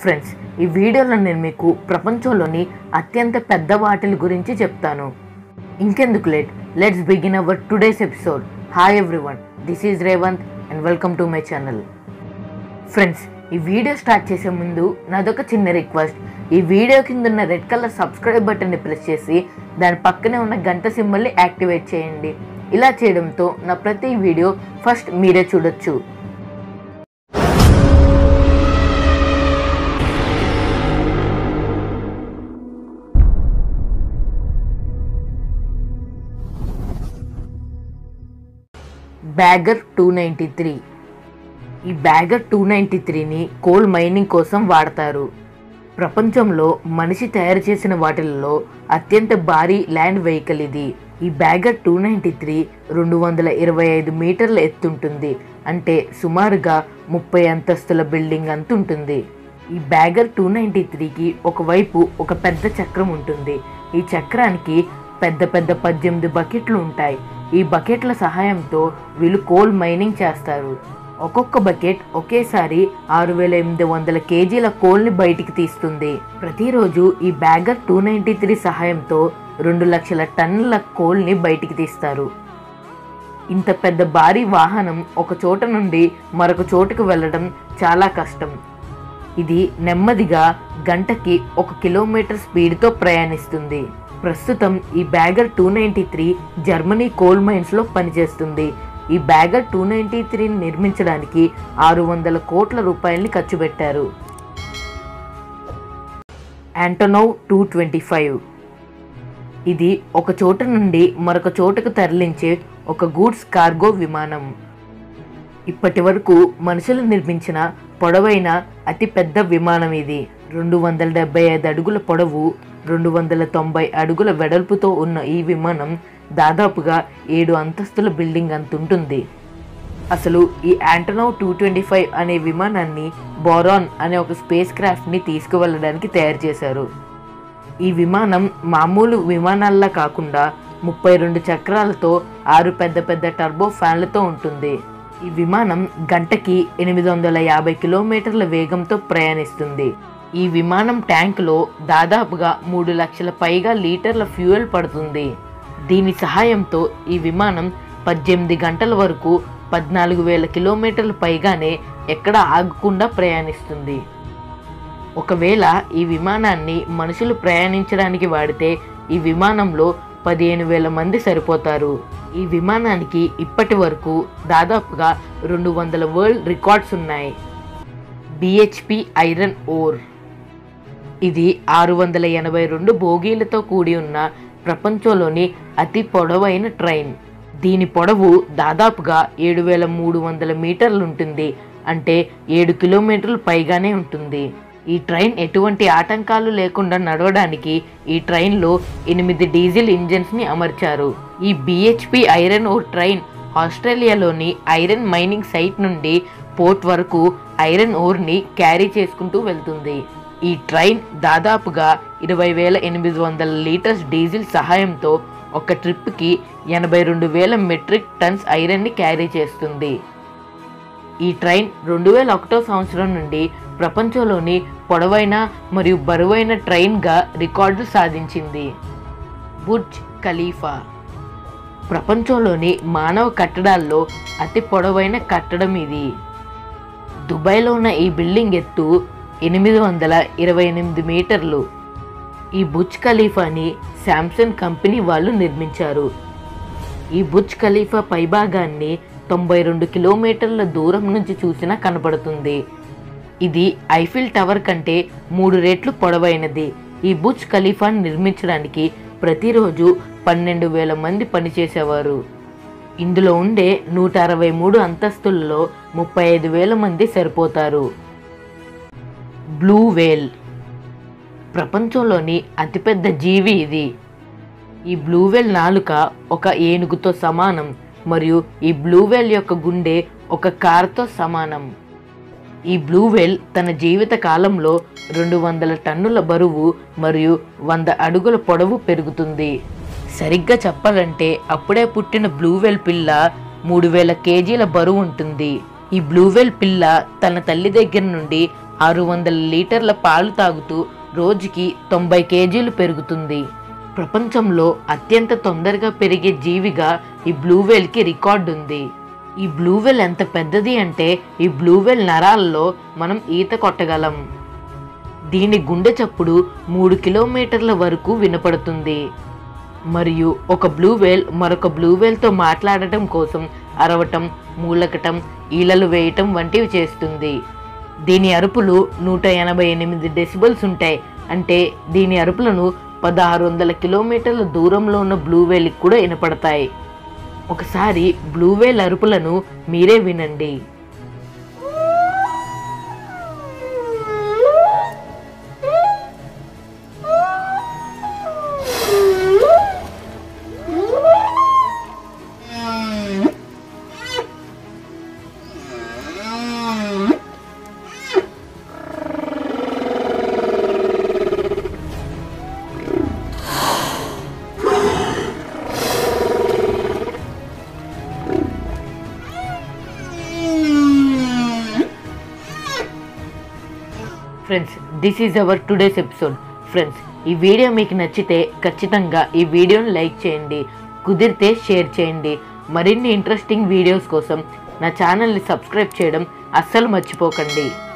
friends ఈ వీడియోలో నేను మీకు ప్రపంచంలోని అత్యంత పెద్ద వాటిల గురించి చెప్తాను ఇంకెందుకు late let's begin our today's episode hi everyone this is Revanth and welcome to my channel friends ఈ వీడియో స్టార్ట్ చేసే ముందు నాదొక చిన్న రిక్వెస్ట్ ఈ వీడియో కింద ఉన్న రెడ్ కలర్ సబ్స్క్రైబ్ బటన్ని ప్రెస్ చేసి దాని పక్కనే ఉన్న గంట సింబల్ని యాక్టివేట్ చేయండి ఇలా చేయడంతో నా ప్రతి వీడియో ఫస్ట్ మీరే చూడొచ్చు బ్యాగర్ టూ నైంటీ త్రీ ఈ బ్యాగర్ టూ నైంటీ త్రీని కోల్ మైనింగ్ కోసం వాడతారు ప్రపంచంలో మనిషి తయారు చేసిన వాటిల్లో అత్యంత భారీ ల్యాండ్ వెహికల్ ఇది ఈ బ్యాగర్ టూ నైంటీ త్రీ రెండు వందల ఇరవై ఐదు మీటర్ల ఎత్తుంటుంది అంటే సుమారుగా ముప్పై అంతస్తుల బిల్డింగ్ అంత ఉంటుంది ఈ బ్యాగర్ టూ నైంటీ త్రీకి ఒకవైపు ఒక పెద్ద చక్రం ఉంటుంది ఈ చక్రానికి పెద్ద పెద్ద పద్దెనిమిది బకెట్లు ఉంటాయి ఈ బకెట్ల సహాయంతో వీళ్ళు కోల్ మైనింగ్ చేస్తారు ఒక్కొక్క బకెట్ ఒకేసారి ఆరు వేల ఎనిమిది వందల కేజీల కోల్ని బయటికి తీస్తుంది ప్రతిరోజు ఈ బ్యాగర్ టూ నైంటీ త్రీ సహాయంతో రెండు లక్షల టన్నుల కోల్ని బయటికి తీస్తారు ఇంత పెద్ద భారీ వాహనం ఒక చోట నుండి మరొక చోటుకు వెళ్ళడం చాలా కష్టం ఇది నెమ్మదిగా గంటకి ఒక కిలోమీటర్ స్పీడ్తో ప్రయాణిస్తుంది ప్రస్తుతం ఈ bagger two ninety three Germany coal మైన్స్లో పనిచేస్తుంది ఈ బ్యాగర్ టూ నైంటీ త్రీని నిర్మించడానికి ఆరు వందల కోట్ల రూపాయల్ని ఖర్చు పెట్టారు యాంటోనోవ్ టూ ట్వంటీ ఫైవ్ ఇది ఒక చోట నుండి మరొక చోటుకు తరలించే ఒక గూడ్స్ కార్గో విమానం ఇప్పటి వరకు మనుషులు నిర్మించిన పొడవైన అతి పెద్ద విమానం ఇది రెండు వందల డెబ్బై ఐదు అడుగుల పొడవు రెండు వందల తొంభై అడుగుల వెడల్పుతో ఉన్న ఈ విమానం దాదాపుగా ఏడు అంతస్తుల బిల్డింగ్ అంత ఉంటుంది అసలు ఈ యాంటనో టూ ట్వంటీ ఫైవ్ అనే విమానాన్ని బోరాన్ అనే ఒక స్పేస్ క్రాఫ్ట్ని తీసుకువెళ్ళడానికి తయారు చేశారు ఈ విమానం మామూలు విమానాల్లా కాకుండా ముప్పై రెండు చక్రాలతో ఆరు పెద్ద పెద్ద టర్బో ఫ్యాన్లతో ఉంటుంది ఈ విమానం గంటకి ఎనిమిది వందల యాభై కిలోమీటర్ల వేగంతో ప్రయాణిస్తుంది ఈ విమానం ట్యాంకులో దాదాపుగా మూడు లక్షల పైగా లీటర్ల ఫ్యూయల్ పడుతుంది దీని సహాయంతో ఈ విమానం పద్దెనిమిది గంటల వరకు పద్నాలుగు వేల కిలోమీటర్ల పైగానే ఎక్కడ ఆగకుండా ప్రయాణిస్తుంది ఒకవేళ ఈ విమానాన్ని మనుషులు ప్రయాణించడానికి వాడితే ఈ విమానంలో పదిహేను వేల మంది సరిపోతారు ఈ విమానానికి ఇప్పటి వరకు దాదాపుగా రెండు వందల వరల్డ్ రికార్డ్స్ ఉన్నాయి బిహెచ్పి ఐరన్ ఓర్ ఇది ఆరు వందల ఎనభై రెండు బోగీలతో కూడి ఉన్న ప్రపంచంలోని అతి పొడవైన ట్రైన్ దీని పొడవు దాదాపుగా ఏడు వేల మూడు వందల మీటర్లు ఉంటుంది అంటే ఏడు కిలోమీటర్లు పైగానే ఉంటుంది ఈ ట్రైన్ ఎటువంటి ఆటంకాలు లేకుండా నడవడానికి ఈ ట్రైన్లో ఎనిమిది డీజిల్ ఇంజన్స్ని అమర్చారు ఈ బిహెచ్పి ఐరన్ ఓర్ ట్రైన్ ఆస్ట్రేలియాలోని ఐరన్ మైనింగ్ సైట్ నుండి పోర్ట్ వరకు ఐరన్ ఓర్ని క్యారీ చేసుకుంటూ వెళ్తుంది ఈ ట్రైన్ దాదాపుగా ఇరవై వేల ఎనిమిది వందల లీటర్స్ డీజిల్ సహాయంతో ఒక ట్రిప్కి ఎనభై రెండు వేల మెట్రిక్ టన్స్ ఐరన్ని క్యారీ చేస్తుంది ఈ ట్రైన్ రెండు వేల ఒకటో సంవత్సరం నుండి ప్రపంచంలోని పొడవైన మరియు బరువైన ట్రైన్గా రికార్డు సాధించింది బుర్జ్ ఖలీఫా ప్రపంచంలోని మానవ కట్టడాల్లో అతి పొడవైన కట్టడం ఇది దుబాయ్లో ఉన్న ఈ బిల్డింగ్ ఎత్తు ఎనిమిది వందల ఇరవై ఎనిమిది మీటర్లు ఈ బుజ్ ఖలీఫాని శాంసంగ్ కంపెనీ వాళ్ళు నిర్మించారు ఈ బుజ్ ఖలీఫా పైభాగాన్ని తొంభై రెండు కిలోమీటర్ల దూరం నుంచి చూసినా కనపడుతుంది ఇది ఐఫిల్ టవర్ కంటే మూడు రెట్లు పొడవైనది ఈ బుజ్ ఖలీఫాని నిర్మించడానికి ప్రతిరోజు పన్నెండు వేల మంది పనిచేసేవారు ఇందులో ఉండే నూట అరవై మూడు అంతస్తుల్లో ముప్పై ఐదు వేల మంది సరిపోతారు బ్లూ వేల్ ప్రపంచంలోని అతిపెద్ద జీవి ఇది ఈ బ్లూ వేల్ నాలుక ఒక ఏనుగుతో సమానం మరియు ఈ బ్లూ వేల్ యొక్క గుండె ఒక కార్తో సమానం ఈ బ్లూ వేల్ తన జీవిత కాలంలో రెండు వందల టన్నుల బరువు మరియు వంద అడుగుల పొడవు పెరుగుతుంది సరిగ్గా చెప్పాలంటే అప్పుడే పుట్టిన బ్లూ వేల్ పిల్ల మూడు వేల కేజీల బరువు ఉంటుంది ఈ బ్లూవెల్ పిల్ల తన తల్లి దగ్గర నుండి ఆరు వందల లీటర్ల పాలు తాగుతూ రోజుకి తొంభై కేజీలు పెరుగుతుంది ప్రపంచంలో అత్యంత తొందరగా పెరిగే జీవిగా ఈ బ్లూ వేల్కి రికార్డు ఉంది ఈ బ్లూ వేల్ ఎంత పెద్దది అంటే ఈ బ్లూ వేల్ నరాల్లో మనం ఈత కొట్టగలం దీని గుండె చప్పుడు మూడు కిలోమీటర్ల వరకు వినపడుతుంది మరియు ఒక బ్లూ వేల్ మరొక బ్లూ వేల్తో మాట్లాడటం కోసం అరవటం మూలకటం ఈలలు వేయటం వంటివి చేస్తుంది దీని అరుపులు నూట ఎనభై ఎనిమిది డెసిబల్స్ ఉంటాయి అంటే దీని అరుపులను పదహారు వందల కిలోమీటర్ల దూరంలో ఉన్న బ్లూ వేల్కి కూడా వినపడతాయి ఒకసారి బ్లూ వేల్ అరుపులను మీరే వినండి friends this is our today's episode friends ఈ వీడియో మీకు నచ్చితే ఖచ్చితంగా ఈ వీడియోని లైక్ చేయండి కుదిరితే షేర్ చేయండి మరిన్ని ఇంట్రెస్టింగ్ వీడియోస్ కోసం నా ఛానల్ని సబ్స్క్రైబ్ చేయడం అస్సలు మర్చిపోకండి